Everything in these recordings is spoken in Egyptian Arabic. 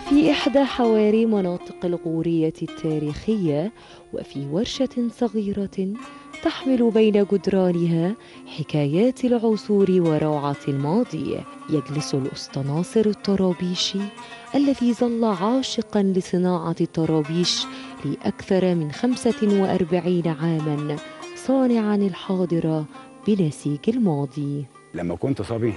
في إحدى حواري مناطق الغورية التاريخية وفي ورشة صغيرة تحمل بين جدرانها حكايات العصور وروعة الماضي يجلس الأسطى ناصر الطرابيشي الذي ظل عاشقا لصناعة الطرابيش لأكثر من 45 عاما صانعا الحاضر بنسيج الماضي لما كنت صبي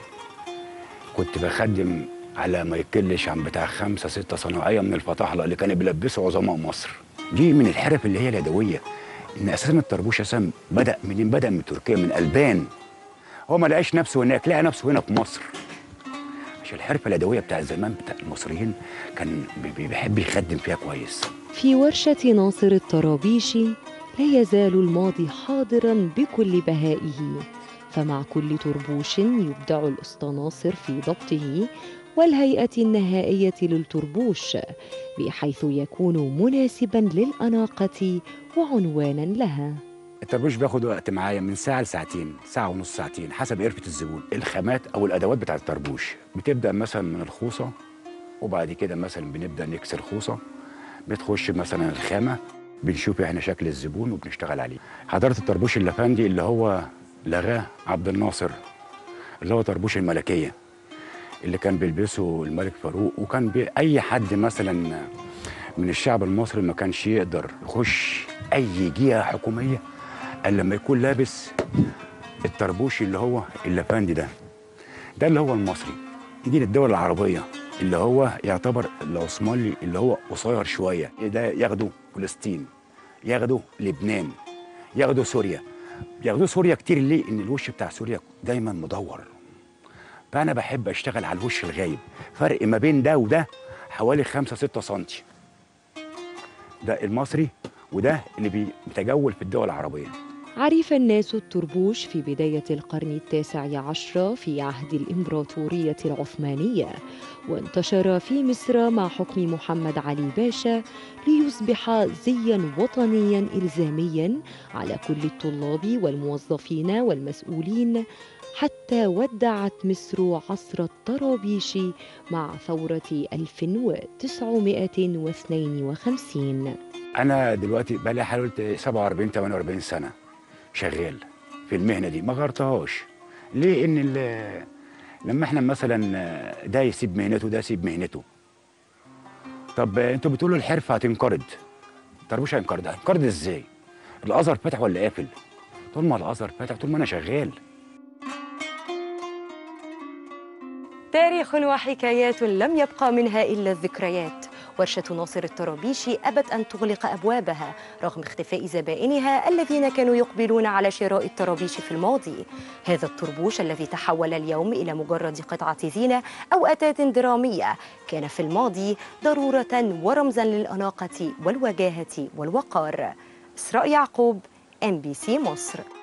كنت بخدم على ما يقلش عن بتاع خمسة ستة صناعية من الفطاحلة اللي كانوا بيلبسوا عظماء مصر دي من الحرف اللي هي اليدوية إن أساسا الطربوش أساسا بدأ منين بدأ من تركيا من ألبان هو ما لقاش نفسه هناك لقى نفسه هنا في مصر عشان الحرفة اليدوية بتاع زمان بتاع المصريين كان بي- بيحب يخدم فيها كويس في ورشة ناصر الطرابيشي لا يزال الماضي حاضرا بكل بهائه فمع كل طربوش يبدع الأسطى ناصر في ضبطه والهيئة النهائية للطربوش بحيث يكون مناسبا للأناقة وعنوانا لها الطربوش بياخد وقت معايا من ساعة لساعتين ساعة ونص ساعتين حسب قرفة الزبون الخامات أو الأدوات بتاعة الطربوش بتبدأ مثلا من الخوصة وبعد كده مثلا بنبدأ نكسر خوصة بتخش مثلا الخامة بنشوف احنا شكل الزبون وبنشتغل عليه حضرت الطربوش اللفندي اللي هو لغاه عبد الناصر اللي هو طربوش الملكية اللي كان بيلبسه الملك فاروق وكان بي أي حد مثلا من الشعب المصري ما كانش يقدر يخش أي جهة حكومية الا لما يكون لابس الطربوش اللي هو اللافندي ده ده اللي هو المصري يجي للدول العربيه اللي هو يعتبر العثماني اللي هو قصير شويه ده ياخدوا فلسطين ياخدوا لبنان ياخدوا سوريا ياخدوا سوريا كتير ليه ان الوش بتاع سوريا دايما مدور فانا بحب اشتغل على الوش الغايب فرق ما بين ده وده حوالي 5 6 سنتي ده المصري وده اللي بي- بيتجول في الدول العربيه عرف الناس الطربوش في بداية القرن التاسع عشر في عهد الإمبراطورية العثمانية وانتشر في مصر مع حكم محمد علي باشا ليصبح زيا وطنيا إلزاميا على كل الطلاب والموظفين والمسؤولين حتى ودعت مصر عصر الطرابيش مع ثورة 1952 انا دلوقتي بقى لي حوالي 47 48 سنه شغال في المهنه دي ما غيرتهاش ليه ان ال- لما احنا مثلا ده يسيب مهنته ده يسيب مهنته طب انتوا بتقولوا الحرفه هتنقرض طربوش هينقرض هينقرض ازاي الازهر فاتح ولا قافل طول ما الازهر فاتح طول ما انا شغال تاريخ وحكايات لم يبقى منها إلا الذكريات ورشة ناصر الطرابيشي أبت أن تغلق أبوابها رغم اختفاء زبائنها الذين كانوا يقبلون على شراء الطرابيش في الماضي هذا الطربوش الذي تحول اليوم إلى مجرد قطعة زينة أو أتاة درامية كان في الماضي ضرورة ورمزا للأناقة والوجاهة والوقار إسراء يعقوب ام بي سي مصر